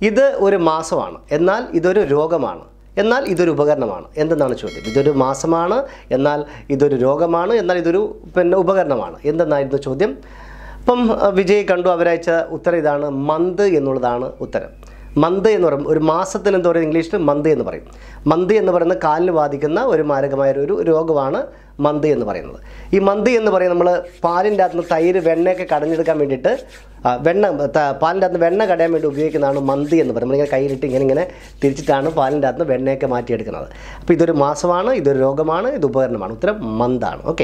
ഇത് ഒരു മാസമാണ് എന്നാൽ ഇതൊരു രോഗമാണ് എന്നാൽ ഇതൊരു ഉപകരണമാണ് എന്തെന്നാണ് ചോദ്യം ഇതൊരു മാസമാണ് എന്നാൽ ഇതൊരു രോഗമാണ് എന്നാൽ ഇതൊരു പിന്നെ ഉപകരണമാണ് എന്തെന്നായിരുന്നു ചോദ്യം അപ്പം അഹ് വിജയ് കണ്ടു അവരയച്ച ഉത്തരം ഇതാണ് മന്ത് എന്നുള്ളതാണ് ഉത്തരം മന്ത് എന്ന് പറയും ഒരു മാസത്തിന് എന്താ പറയുക ഇംഗ്ലീഷിൽ മന്ത് എന്ന് പറയും മന്ത് എന്ന് പറയുന്ന കാലിന് ബാധിക്കുന്ന ഒരു മാരകമായ ഒരു രോഗമാണ് മന്ത് എന്ന് പറയുന്നത് ഈ മന്ത് എന്ന് പറയുന്നത് നമ്മൾ പാലിൻ്റെ അകത്ത് നിന്ന് തൈര് വെണ്ണയൊക്കെ കടഞ്ഞെടുക്കാൻ വേണ്ടിയിട്ട് ആ, വെണ്ണ ത- പാലിൻ്റെ അകത്ത് നിന്ന് വെണ്ണ കടയാൻ വേണ്ടി ഉപയോഗിക്കുന്നതാണ് മന്ത് എന്ന് പറയുന്നത് നമ്മളിങ്ങനെ കയ്യിലിട്ട് ഇങ്ങനെ ഇങ്ങനെ തിരിച്ചിട്ടാണ് പാലിൻ്റെ അകത്ത് നിന്ന് വെണ്ണയൊക്കെ മാറ്റിയെടുക്കുന്നത് അപ്പോൾ ഇതൊരു മാസമാണ് ഇതൊരു രോഗമാണ് ഇത് ഉപകരണമാണ് ഉത്തരം മന്താണ് ഓക്കെ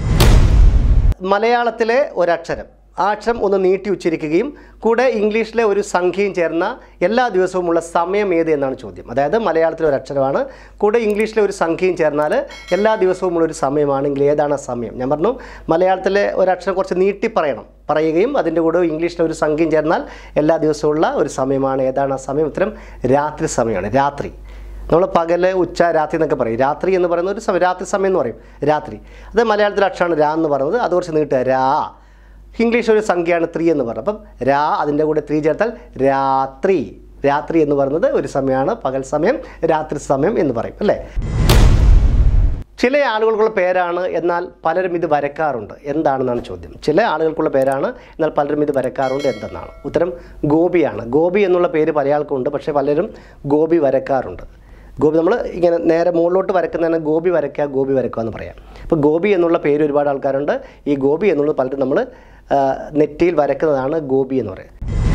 മലയാളത്തിലെ ഒരക്ഷരം ആ അക്ഷരം ഒന്ന് നീട്ടി ഉച്ചരിക്കുകയും കൂടെ ഇംഗ്ലീഷിലെ ഒരു സംഖ്യയും ചേർന്ന എല്ലാ ദിവസവുമുള്ള സമയം ഏത് എന്നാണ് ചോദ്യം അതായത് മലയാളത്തിലെ ഒരു അക്ഷരമാണ് കൂടെ ഇംഗ്ലീഷിലെ ഒരു സംഖ്യയും ചേർന്നാൽ എല്ലാ ദിവസവുമുള്ള ഒരു സമയമാണെങ്കിൽ ഏതാണ് ആ സമയം ഞാൻ പറഞ്ഞു മലയാളത്തിലെ ഒരു അക്ഷരം കുറച്ച് നീട്ടി പറയണം പറയുകയും അതിൻ്റെ കൂടെ ഇംഗ്ലീഷിലെ ഒരു സംഖ്യയും ചേർന്നാൽ എല്ലാ ദിവസവുമുള്ള ഒരു സമയമാണ് ഏതാണ് ആ സമയം ഉത്തരം രാത്രി സമയമാണ് രാത്രി നമ്മൾ പകല് ഉച്ച രാത്രി എന്നൊക്കെ പറയും രാത്രി എന്ന് പറയുന്ന ഒരു സമയം രാത്രി സമയം എന്ന് പറയും രാത്രി അത് മലയാളത്തിലെ അക്ഷരമാണ് രാ എന്ന് പറയുന്നത് അത് കുറച്ച് നീട്ടുക രാ ഇംഗ്ലീഷ് ഒരു സംഖ്യയാണ് ത്രീ എന്ന് പറയുന്നത് അപ്പം രാ അതിൻ്റെ കൂടെ ത്രീ ചേർത്താൽ രാത്രി രാത്രി എന്ന് പറയുന്നത് ഒരു സമയമാണ് പകൽ സമയം രാത്രി സമയം എന്ന് പറയും അല്ലേ ചില ആളുകൾക്കുള്ള പേരാണ് എന്നാൽ പലരും ഇത് വരക്കാറുണ്ട് എന്താണെന്നാണ് ചോദ്യം ചില ആളുകൾക്കുള്ള പേരാണ് എന്നാൽ പലരും ഇത് വരക്കാറുണ്ട് എന്തെന്നാണ് ഉത്തരം ഗോപിയാണ് ഗോപി എന്നുള്ള പേര് പല ആൾക്കുണ്ട് പക്ഷേ പലരും ഗോപി വരക്കാറുണ്ട് ഗോപി നമ്മൾ ഇങ്ങനെ നേരെ മുകളിലോട്ട് വരക്കുന്നതിന് ഗോപി വരയ്ക്കുക ഗോപി വരയ്ക്കുക എന്ന് പറയാം അപ്പോൾ ഗോപി എന്നുള്ള പേര് ഒരുപാട് ആൾക്കാരുണ്ട് ഈ ഗോപി എന്നുള്ളത് പലരും നമ്മൾ നെറ്റിയിൽ വരക്കുന്നതാണ് ഗോപി എന്ന് പറയുന്നത്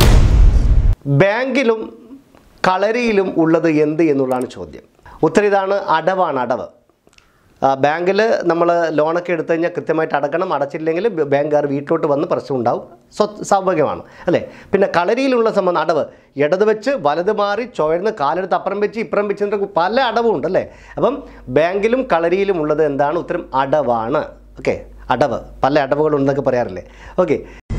ബാങ്കിലും കളരിയിലും ഉള്ളത് എന്ത് എന്നുള്ളതാണ് ചോദ്യം ഉത്തരം ഇതാണ് അടവാണ് അടവ് ബാങ്കിൽ നമ്മൾ ലോണൊക്കെ എടുത്തു കഴിഞ്ഞാൽ കൃത്യമായിട്ട് അടക്കണം അടച്ചില്ലെങ്കിൽ ബ- ബാങ്കുകാർ വീട്ടിലോട്ട് വന്ന് പ്രശ്നം ഉണ്ടാവും സ്വ സ്വാഭാവികമാണ് അല്ലേ പിന്നെ കളരിയിലുള്ള സംബന്ധം അടവ് ഇടത് വെച്ച് വലത് മാറി ചുവന്ന് കാലെടുത്ത് അപ്പുറം വെച്ച് ഇപ്പുറം വെച്ച് എന്നൊക്കെ പല അടവും ഉണ്ട് അല്ലേ അപ്പം ബാങ്കിലും കളരിയിലും ഉള്ളത് എന്താണ് ഉത്തരം അടവാണ് ഓക്കെ അടവ് പല അടവുകളുണ്ടെന്നൊക്കെ പറയാറില്ലേ ഓക്കെ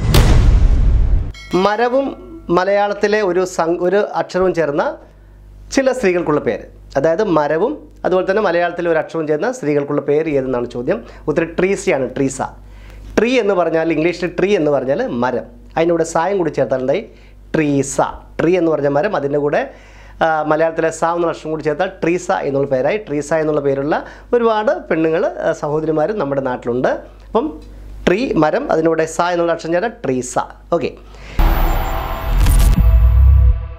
മരവും മലയാളത്തിലെ ഒരു സം ഒരു അക്ഷരവും ചേർന്ന ചില സ്ത്രീകൾക്കുള്ള പേര് അതായത് മരവും അതുപോലെ തന്നെ മലയാളത്തിലെ ഒരു അക്ഷരവും ചേർന്ന സ്ത്രീകൾക്കുള്ള പേര് ഏതെന്നാണ് ചോദ്യം ഉത്തരം ട്രീസിയാണ് ട്രീസ ട്രീ എന്ന് പറഞ്ഞാൽ ഇംഗ്ലീഷിൽ ട്രീ എന്ന് പറഞ്ഞാൽ മരം അതിൻ്റെ കൂടെ സായം കൂടി ചേർത്താൽ എന്തായി ട്രീസ ട്രീ എന്ന് പറഞ്ഞ മരം അതിൻ്റെ കൂടെ ആ, മലയാളത്തിലെ സാ എന്നുള്ള അക്ഷരം കൂടി ചേർത്താൽ ട്രീസ എന്നുള്ള പേരായി ട്രീസ എന്നുള്ള പേരുള്ള ഒരുപാട് പെണ്ണുങ്ങൾ സഹോദരിമാരും നമ്മുടെ നാട്ടിലുണ്ട് അപ്പം ട്രീ മരം അതിനൂടെ സ എന്നുള്ള അക്ഷരം ചേർത്താൽ ട്രീസ ഓക്കെ